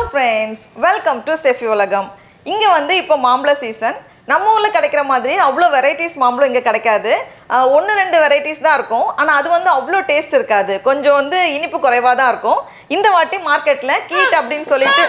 friends welcome to Steffi உலகம் இங்கே வந்து இப்போ மாம்பழ சீசன் நம்ம ஊரில் கிடைக்கிற மாதிரி அவ்வளோ வெரைட்டிஸ் மாம்பழம் இங்கே கிடைக்காது ஒன்று ரெண்டு வெரைட்டிஸ் தான் இருக்கும் ஆனால் அது வந்து அவ்வளோ டேஸ்ட் இருக்காது கொஞ்சம் வந்து இனிப்பு குறைவாக தான் இருக்கும் இந்த வாட்டி மார்க்கெட்டில் கீட் அப்படின்னு சொல்லிட்டு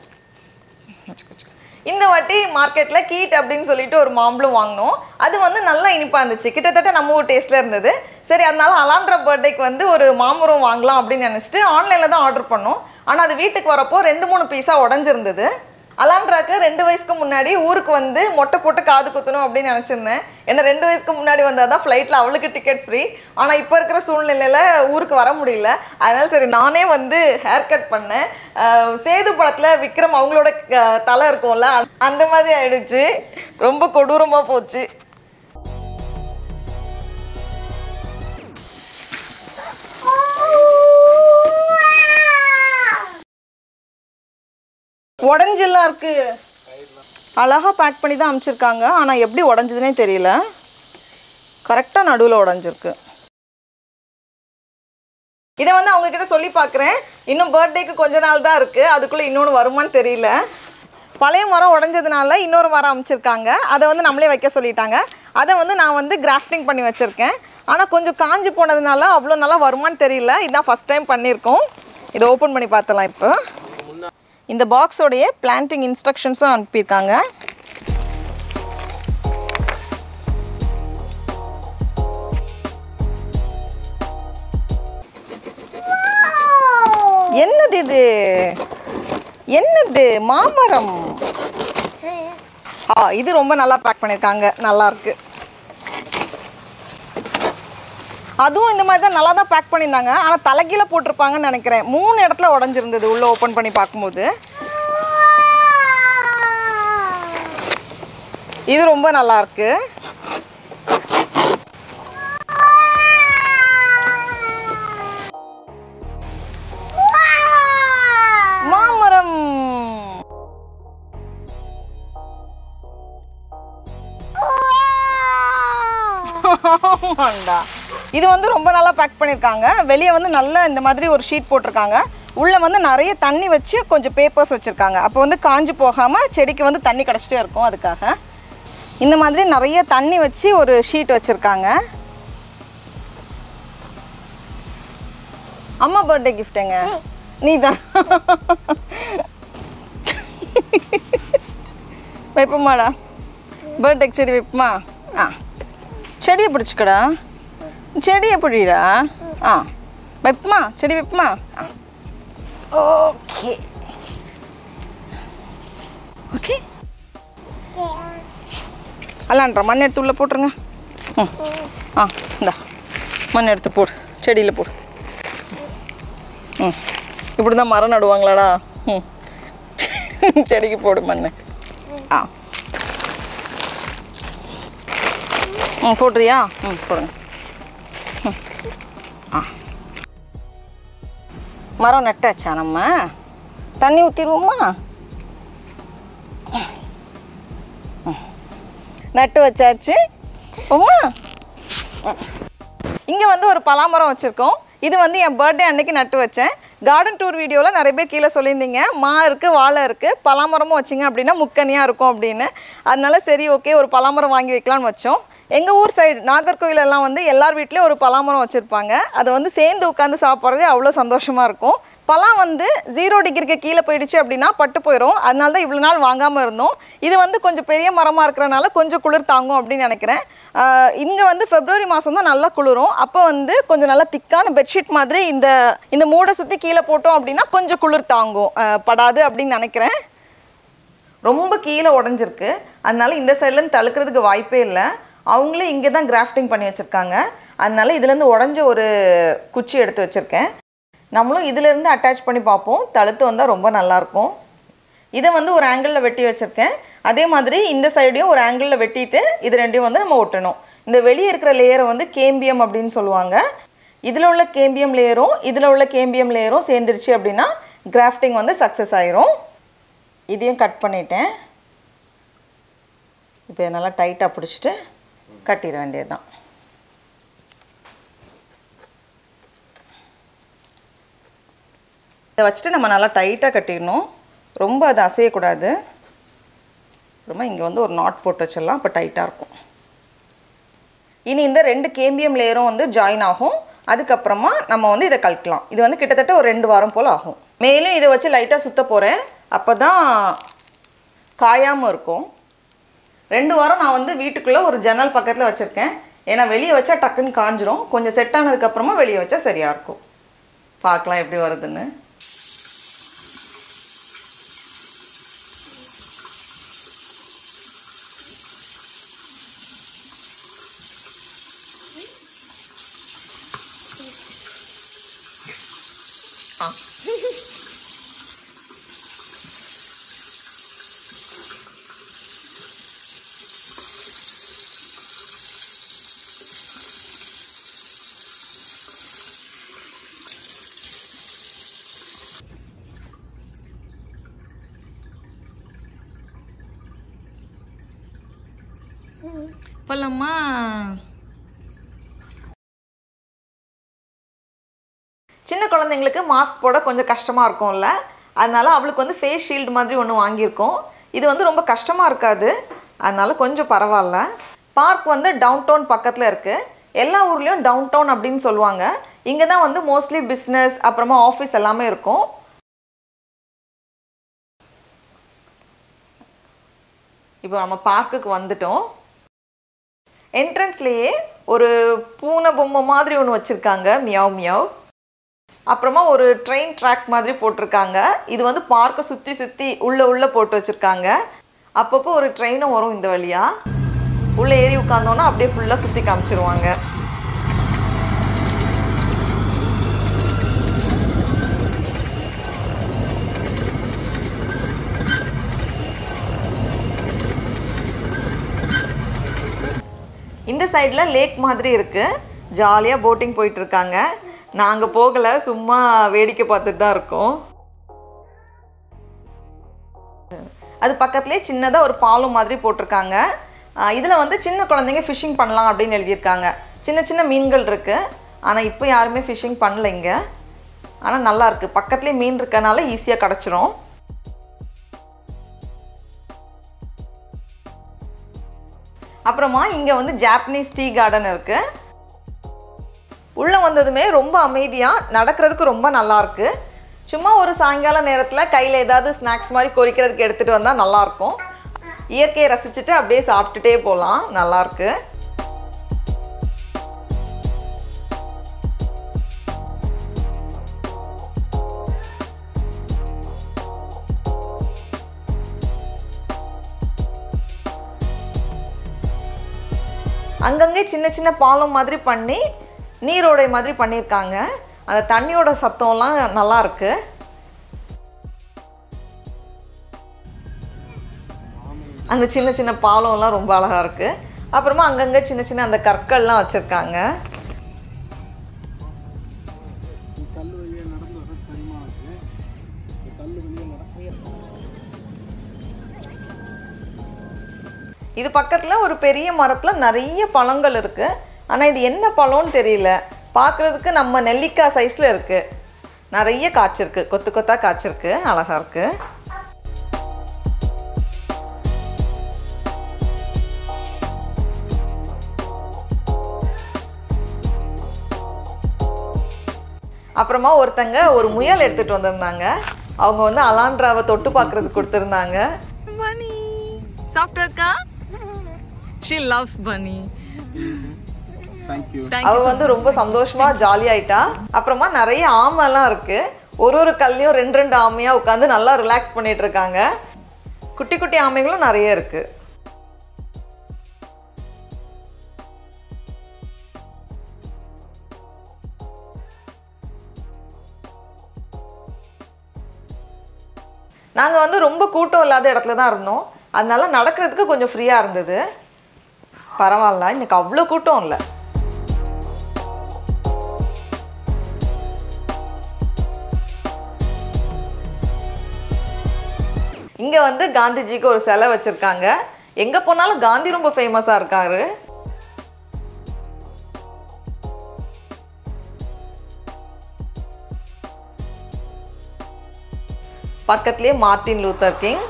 இந்த வாட்டி மார்க்கெட்டில் கீட் அப்படின்னு சொல்லிட்டு ஒரு மாம்பழம் வாங்கினோம் அது வந்து நல்லா இனிப்பாக இருந்துச்சு கிட்டத்தட்ட நம்ம ஊர் டேஸ்ட்டில் இருந்தது சரி அதனால அலாண்ட்ரா பர்த்டேக்கு வந்து ஒரு மாமரம் வாங்கலாம் அப்படின்னு நினச்சிட்டு ஆன்லைனில் தான் ஆர்டர் பண்ணோம் ஆனால் அது வீட்டுக்கு வரப்போ ரெண்டு மூணு பீஸாக உடஞ்சிருந்தது அலாண்ட்ராக்கு ரெண்டு வயசுக்கு முன்னாடி ஊருக்கு வந்து மொட்டை போட்டு காது குத்தணும் அப்படின்னு நினச்சிருந்தேன் ஏன்னா ரெண்டு வயசுக்கு முன்னாடி வந்தால் தான் ஃப்ளைட்டில் அவளுக்கு டிக்கெட் ஃப்ரீ ஆனால் இப்போ இருக்கிற சூழ்நிலையில் ஊருக்கு வர முடியல அதனால சரி நானே வந்து ஹேர் கட் பண்ணேன் அஹ் சேது படத்தில் விக்ரம் அவங்களோட அஹ், தலை இருக்கும்ல அந்த மாதிரி ஆயிடுச்சு ரொம்ப கொடூரமாக போச்சு உடஞ்செல்லாம் இருக்கு அழகா பேக் பண்ணி தான் அனுப்பிச்சிருக்காங்க ஆனால் எப்படி உடஞ்சதுனே தெரியல கரெக்டாக நடுவில் உடஞ்சிருக்கு இதை வந்து அவங்க கிட்ட சொல்லி பார்க்குறேன் இன்னும் பர்த்டேக்கு கொஞ்ச நாள் தான் இருக்குது அதுக்குள்ளே இன்னொன்று வருமான்னு தெரியல பழைய மரம் உடஞ்சதுனால இன்னொரு மரம் அமைச்சிருக்காங்க அதை வந்து நம்மளே வைக்க சொல்லிட்டாங்க அதை வந்து நான் வந்து கிராஃப்டிங் பண்ணி வச்சுருக்கேன் ஆனால் கொஞ்சம் காஞ்சு போனதுனால அவ்வளோ நல்லா வருமான்னு தெரியல இதுதான் ஃபஸ்ட் டைம் பண்ணியிருக்கோம் இதை ஓப்பன் பண்ணி பார்த்தலாம் இப்போ இந்த பாக்ஸோடைய பிளான்டிங் இன்ஸ்ட்ரக்ஷன்ஸும் அனுப்பியிருக்காங்க என்னது இது என்னது மாமரம் ஆ இது ரொம்ப நல்லா பேக் பண்ணியிருக்காங்க நல்லா இருக்கு அதுவும் இந்த மாதிரி தான் நல்லா தான் பேக் பண்ணியிருந்தாங்க ஆனால் தலைகீழ போட்டிருப்பாங்கன்னு நினைக்கிறேன் மூணு இடத்துல உடஞ்சிருந்தது உள்ளே ஓப்பன் பண்ணி பார்க்கும்போது இது ரொம்ப நல்லா இருக்கு மாமரம் ஆமாண்டா இது வந்து ரொம்ப நல்லா பேக் பண்ணியிருக்காங்க வெளியே வந்து நல்ல இந்த மாதிரி ஒரு ஷீட் போட்டிருக்காங்க உள்ளே வந்து நிறைய தண்ணி வச்சு கொஞ்சம் பேப்பர்ஸ் வச்சுருக்காங்க அப்போ வந்து காஞ்சு போகாமல் செடிக்கு வந்து தண்ணி கிடச்சிட்டே இருக்கும் அதுக்காக இந்த மாதிரி நிறைய தண்ணி வச்சு ஒரு ஷீட் வச்சுருக்காங்க அம்மா பர்த்டே கிஃப்ட்டுங்க நீ தான் வைப்போமாடா பர்த்டேக்கு செடி வைப்போமா ஆ செடியை பிடிச்சிக்கடா செடியை பிடிடா ஆ வைப்போமா செடி வைப்போமா ஆ ஓகே ஓகே அல்லான்ற மண் எடுத்து உள்ளே போட்டுருங்க ம் ஆ இந்தா மண் எடுத்து போடு செடியில் போடு ம் இப்படி தான் மரம் நடுவாங்களாடா ம் செடிக்கு போடு மண் ஆ ம் போடுறியா ம் போடுங்க ம் ஆ மரம் நட்டாச்சா நம்ம தண்ணி ஊற்றிடுவோமா நட்டு வச்சாச்சு உமா இங்கே வந்து ஒரு பலாமரம் வச்சுருக்கோம் இது வந்து என் பர்த்டே அன்னைக்கு நட்டு வச்சேன் கார்டன் டூர் வீடியோவில் நிறைய பேர் கீழே சொல்லியிருந்தீங்க மா இருக்குது வாழை இருக்குது பலாமரமும் வச்சிங்க அப்படின்னா முக்கனியாக இருக்கும் அப்படின்னு அதனால சரி ஓகே ஒரு பலாமரம் வாங்கி வைக்கலாம்னு வச்சோம் எங்கள் ஊர் சைடு நாகர்கோவில் எல்லாம் வந்து எல்லார் வீட்லேயும் ஒரு பலாமரம் வச்சுருப்பாங்க அதை வந்து சேர்ந்து உட்காந்து சாப்பிட்றதே அவ்வளோ சந்தோஷமாக இருக்கும் பழம் வந்து ஜீரோ டிகிரிக்கு கீழே போயிடுச்சு அப்படின்னா பட்டு போயிடும் அதனால தான் இவ்வளோ நாள் வாங்காமல் இருந்தோம் இது வந்து கொஞ்சம் பெரிய மரமாக இருக்கிறனால கொஞ்சம் குளிர் தாங்கும் அப்படின்னு நினைக்கிறேன் இங்கே வந்து ஃபெப்ரவரி மாதம் தான் நல்லா குளிரும் அப்போ வந்து கொஞ்சம் நல்லா திக்கான பெட்ஷீட் மாதிரி இந்த இந்த மூடை சுற்றி கீழே போட்டோம் அப்படின்னா கொஞ்சம் குளிர் தாங்கும் ஆஹ் படாது அப்படின்னு நினைக்கிறேன் ரொம்ப கீழே உடஞ்சிருக்கு அதனால இந்த சைட்லேருந்து தழுக்கிறதுக்கு வாய்ப்பே இல்லை அவங்களே இங்கே தான் கிராஃப்டிங் பண்ணி வச்சுருக்காங்க அதனால இதுலேருந்து உடஞ்ச ஒரு குச்சி எடுத்து வச்சுருக்கேன் நம்மளும் இதிலேருந்து அட்டாச் பண்ணி பார்ப்போம் தழுத்து வந்தால் ரொம்ப நல்லாயிருக்கும் இதை வந்து ஒரு ஆங்கிளில் வெட்டி வச்சுருக்கேன் அதே மாதிரி இந்த சைடையும் ஒரு ஆங்கிளில் வெட்டிட்டு இது ரெண்டையும் வந்து நம்ம ஒட்டணும் இந்த வெளியே இருக்கிற லேயரை வந்து கேம்பியம் அப்படின்னு சொல்லுவாங்க இதில் உள்ள கேம்பியம் லேயரும் இதில் உள்ள கேம்பியம் லேயரும் சேர்ந்துருச்சு அப்படின்னா கிராஃப்டிங் வந்து சக்ஸஸ் ஆயிரும் இதையும் கட் பண்ணிட்டேன் இப்போ இதை நல்லா டைட்டாக பிடிச்சிட்டு கட்டிட வேண்டியது தான் இதை வச்சுட்டு நம்ம நல்லா டைட்டாக கட்டிடணும் ரொம்ப அது அசையக்கூடாது அப்புறமா இங்கே வந்து ஒரு நாட் போட்டு வச்சிடலாம் அப்போ டைட்டாக இருக்கும் இனி இந்த ரெண்டு கேம்பியம் லேயரும் வந்து ஜாயின் ஆகும் அதுக்கப்புறமா நம்ம வந்து இதை கலக்கலாம் இது வந்து கிட்டத்தட்ட ஒரு ரெண்டு வாரம் போல் ஆகும் மேலும் இதை வச்சு லைட்டாக சுத்த போகிறேன் அப்போ தான் காயாமல் இருக்கும் ரெண்டு வாரம் நான் வந்து வீட்டுக்குள்ளே ஒரு ஜன்னல் பக்கத்தில் வச்சுருக்கேன் ஏன்னா வெளியே வச்சா டக்குன்னு காஞ்சிரும் கொஞ்சம் செட் ஆனதுக்கப்புறமா வெளியே வச்சா சரியாக இருக்கும் பார்க்கலாம் எப்படி வருதுன்னு ஆ போலாமா சின்ன குழந்தைங்களுக்கு மாஸ்க் போட கொஞ்சம் கஷ்டமாக இருக்கும்ல அதனால அவளுக்கு வந்து ஃபேஸ் ஷீல்டு மாதிரி ஒன்று வாங்கியிருக்கோம் இது வந்து ரொம்ப கஷ்டமாக இருக்காது அதனால கொஞ்சம் பரவாயில்ல பார்க் வந்து டவுன் டவுன் பக்கத்தில் இருக்குது எல்லா ஊர்லேயும் டவுன் டவுன் அப்படின்னு சொல்லுவாங்க இங்கே தான் வந்து மோஸ்ட்லி பிஸ்னஸ் அப்புறமா ஆஃபீஸ் எல்லாமே இருக்கும் இப்போ நம்ம பார்க்குக்கு வந்துட்டோம் என்ட்ரன்ஸ்லேயே ஒரு பூனை பொம்மை மாதிரி ஒன்று வச்சுருக்காங்க மியாவ் மியாவ் அப்புறமா ஒரு ட்ரெயின் ட்ராக் மாதிரி போட்டிருக்காங்க இது வந்து பார்க்கை சுற்றி சுற்றி உள்ளே உள்ளே போட்டு வச்சுருக்காங்க அப்பப்போ ஒரு ட்ரெயினும் வரும் இந்த வழியாக உள்ளே ஏறி உட்காந்தோன்னா அப்படியே ஃபுல்லாக சுற்றி காமிச்சிருவாங்க இந்த சைடில் லேக் மாதிரி இருக்குது ஜாலியாக போட்டிங் போயிட்டுருக்காங்க நாங்கள் போகலை சும்மா வேடிக்கை பார்த்துட்டு தான் இருக்கோம் அது பக்கத்துலேயே சின்னதாக ஒரு பாலம் மாதிரி போட்டிருக்காங்க இதில் வந்து சின்ன குழந்தைங்க ஃபிஷ்ஷிங் பண்ணலாம் அப்படின்னு எழுதியிருக்காங்க சின்ன சின்ன மீன்கள் இருக்குது ஆனால் இப்போ யாருமே ஃபிஷ்ஷிங் பண்ணல இங்கே ஆனால் நல்லா இருக்குது பக்கத்துலேயே மீன் இருக்கனால ஈஸியாக கிடச்சிரும் அப்புறமா இங்கே வந்து ஜாப்பனீஸ் டீ கார்டன் இருக்குது உள்ளே வந்ததுமே ரொம்ப அமைதியாக நடக்கிறதுக்கு ரொம்ப நல்லா இருக்கு சும்மா ஒரு சாயங்கால நேரத்தில் கையில் ஏதாவது ஸ்நாக்ஸ் மாதிரி கொறிக்கிறதுக்கு எடுத்துகிட்டு வந்தால் நல்லாயிருக்கும் இயற்கையை ரசிச்சுட்டு அப்படியே சாப்பிட்டுட்டே போகலாம் நல்லாயிருக்கு அங்கங்கே சின்ன சின்ன பாலம் மாதிரி பண்ணி நீரோடை மாதிரி பண்ணியிருக்காங்க அந்த தண்ணியோட சத்தம்லாம் நல்லா இருக்கு அந்த சின்ன சின்ன பாலம்லாம் ரொம்ப அழகா இருக்கு அப்புறமா அங்கங்கே சின்ன சின்ன அந்த கற்கள்லாம் வச்சுருக்காங்க கல் வழியாக நடந்து வர தெரியுமா இந்த கல் வழியாக நடக்க இது பக்கத்தில் ஒரு பெரிய மரத்தில் நிறைய பழங்கள் இருக்குது ஆனால் இது என்ன பழம்னு தெரியல பார்க்குறதுக்கு நம்ம நெல்லிக்காய் சைஸில் இருக்குது நிறைய காய்ச்சிருக்கு கொத்து கொத்தாக காய்ச்சிருக்கு அழகாக இருக்குது அப்புறமா ஒருத்தங்க ஒரு முயல் எடுத்துகிட்டு வந்திருந்தாங்க அவங்க வந்து அலான்ட்ராவை தொட்டு பார்க்குறதுக்கு கொடுத்துருந்தாங்க பனி சாப்பிட்டாக்கா ஷி லவ்ஸ் பனி தேங்க்யூ அவ வந்து ரொம்ப சந்தோஷமா ஜாலி ஆயிட்டா அப்புறமா நிறைய ஆமைலாம் இருக்கு ஒரு ஒரு கல்லையும் ரெண்டு ரெண்டு ஆமையா உட்காந்து நல்லா ரிலாக்ஸ் பண்ணிட்டு இருக்காங்க குட்டி குட்டி ஆமைகளும் நிறைய இருக்கு நாங்கள் வந்து ரொம்ப கூட்டம் இல்லாத இடத்துல தான் இருந்தோம் அதனால நடக்கிறதுக்கு கொஞ்சம் ஃப்ரீயாக இருந்தது பரவாயில்ல இன்னைக்கு அவ்வளோ கூட்டம் இல்லை இங்கே வந்து காந்திஜிக்கு ஒரு சிலை வச்சுருக்காங்க எங்கே போனாலும் காந்தி ரொம்ப ஃபேமஸாக இருக்காரு பக்கத்துலேயே மார்ட்டின் லூத்தர் கிங்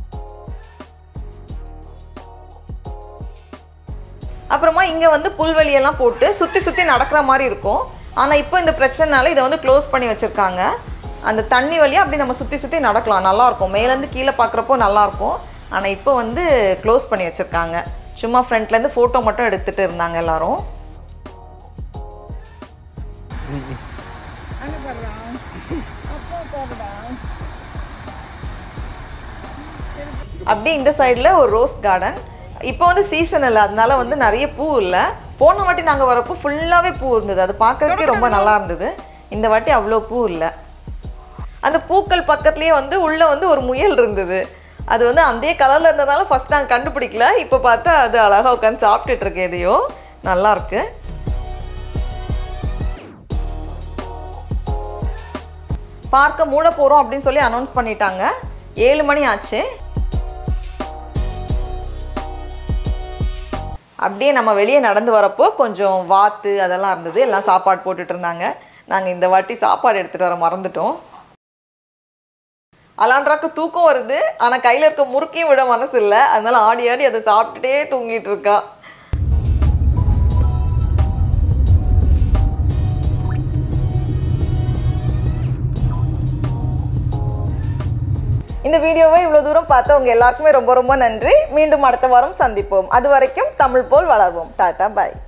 அப்புறமா இங்கே வந்து புல்வெளியெல்லாம் போட்டு சுற்றி சுற்றி நடக்கிற மாதிரி இருக்கும் ஆனால் இப்போ இந்த பிரச்சனைனால இதை வந்து க்ளோஸ் பண்ணி வச்சுருக்காங்க அந்த தண்ணி வழியாக அப்படி நம்ம சுற்றி சுற்றி நடக்கலாம் நல்லாயிருக்கும் மேலேருந்து கீழே பார்க்குறப்போ நல்லாயிருக்கும் ஆனால் இப்போ வந்து க்ளோஸ் பண்ணி வச்சுருக்காங்க சும்மா ஃப்ரண்ட்லேருந்து ஃபோட்டோ மட்டும் எடுத்துகிட்டு இருந்தாங்க எல்லாரும் அப்படியே இந்த சைடில் ஒரு ரோஸ் கார்டன் இப்போ வந்து சீசன் இல்லை அதனால வந்து நிறைய பூ இல்லை போன வாட்டி நாங்கள் வரப்போ ஃபுல்லாகவே பூ இருந்தது அது பார்க்கறதுக்கே ரொம்ப நல்லா இருந்தது இந்த வாட்டி அவ்வளோ பூ இல்லை அந்த பூக்கள் பக்கத்துலேயே வந்து உள்ளே வந்து ஒரு முயல் இருந்தது அது வந்து அதே கலரில் இருந்ததால ஃபஸ்ட் நாங்கள் கண்டுபிடிக்கல இப்போ பார்த்தா அது அழகாக உட்காந்து சாப்பிட்டுட்டு இருக்கு எதையோ நல்லா இருக்கு பார்க்க மூட போகிறோம் அப்படின்னு சொல்லி அனௌன்ஸ் பண்ணிட்டாங்க ஏழு மணி ஆச்சு அப்படியே நம்ம வெளியே நடந்து வரப்போ கொஞ்சம் வாத்து அதெல்லாம் இருந்தது எல்லாம் சாப்பாடு போட்டுட்டு இருந்தாங்க நாங்கள் இந்த வாட்டி சாப்பாடு எடுத்துகிட்டு வர மறந்துட்டோம் அலான்றாக்கு தூக்கம் வருது ஆனால் கையில் இருக்க முறுக்கையும் விட மனசு இல்லை அதனால ஆடி ஆடி அதை சாப்பிட்டுட்டே தூங்கிட்டு இருக்கா இந்த வீடியோவை இவ்வளோ தூரம் பார்த்தவங்க எல்லாருக்குமே ரொம்ப ரொம்ப நன்றி மீண்டும் அடுத்த வாரம் சந்திப்போம் அது வரைக்கும் தமிழ் போல் வளர்வோம் டாட்டா பாய்